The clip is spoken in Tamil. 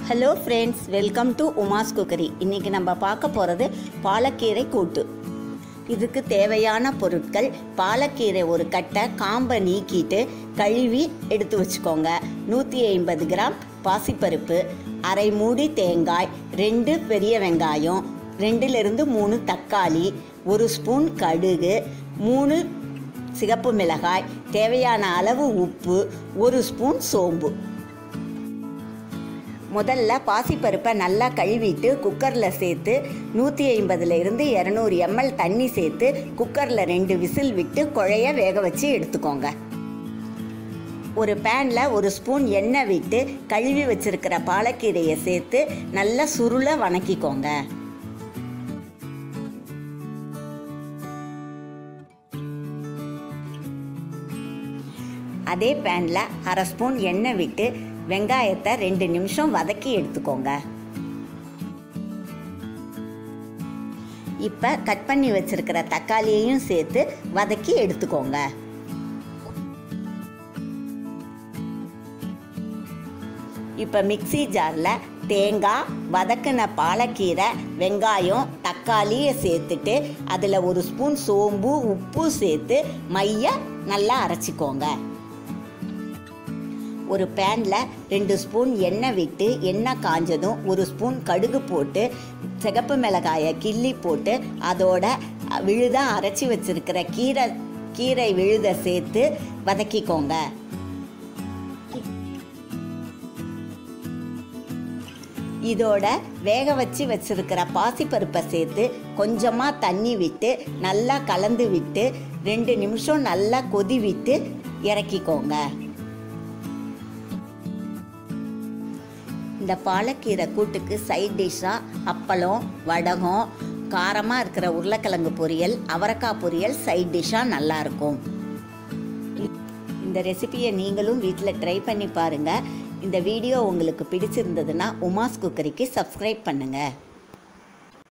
hello friends welcome to Uma's cookery இன்றைக்கி நம்ம பார்க்க போகிறது பாலக்கீரை கூட்டு இதுக்கு தேவையான பொருட்கள் பாலக்கீரை ஒரு கட்டை காம்பை நீக்கிட்டு கழுவி எடுத்து வச்சுக்கோங்க நூற்றி ஐம்பது கிராம் பாசிப்பருப்பு அரை மூடி தேங்காய் ரெண்டு பெரிய வெங்காயம் ரெண்டுலேருந்து மூணு தக்காளி ஒரு ஸ்பூன் கடுகு மூணு சிகப்பு மிளகாய் தேவையான அளவு உப்பு ஒரு ஸ்பூன் சோம்பு முதல்ல பாசிப்பருப்பை நல்லா கழுவிட்டு குக்கரில் சேர்த்து நூற்றி ஐம்பதுல இருந்து இரநூறு எம்எல் தண்ணி சேர்த்து குக்கரில் ரெண்டு விசில் விட்டு குழைய வேக வச்சு எடுத்துக்கோங்க ஒரு பேனில் ஒரு ஸ்பூன் எண்ணெய் விட்டு கழுவி வச்சிருக்கிற பாலக்கீரையை சேர்த்து நல்லா சுருள வணக்கிக்கோங்க அதே பேனில் அரை ஸ்பூன் எண்ணெய் விட்டு வெங்காயத்தை ரெண்டு நிமிஷம் வதக்கி எடுத்துக்கோங்க இப்போ கட் பண்ணி வச்சிருக்கிற தக்காளியையும் சேர்த்து வதக்கி எடுத்துக்கோங்க இப்போ மிக்ஸி ஜாரில் தேங்காய் வதக்கின பாலக்கீரை வெங்காயம் தக்காளியை சேர்த்துட்டு அதில் ஒரு ஸ்பூன் சோம்பு உப்பு சேர்த்து மைய நல்லா அரைச்சிக்கோங்க ஒரு பேனில் ரெண்டு ஸ்பூன் எண்ணெய் விட்டு எண்ணெய் காஞ்சதும் ஒரு ஸ்பூன் கடுகு போட்டு சிகப்பு மிளகாயை கிள்ளி போட்டு அதோட விழுத அரைச்சி வச்சிருக்கிற கீரை கீரை விழுத சேர்த்து வதக்கிக்கோங்க இதோட வேக வச்சு வச்சிருக்கிற பாசிப்பருப்பை சேர்த்து கொஞ்சமாக தண்ணி விட்டு நல்லா கலந்து விட்டு ரெண்டு நிமிஷம் நல்லா கொதி விட்டு இறக்கிக்கோங்க இந்த பாலக்கீரை கூட்டுக்கு சைட் டிஷ்ஷாக அப்பளம் வடகம் காரமாக இருக்கிற உருளைக்கிழங்கு பொரியல் அவரைக்காய் பொரியல் சைட் டிஷ்ஷாக நல்லாயிருக்கும் இந்த ரெசிபியை நீங்களும் வீட்டில் ட்ரை பண்ணி பாருங்கள் இந்த வீடியோ உங்களுக்கு பிடிச்சிருந்ததுன்னா உமாஸ் குக்கரிக்கு சப்ஸ்கிரைப் பண்ணுங்கள்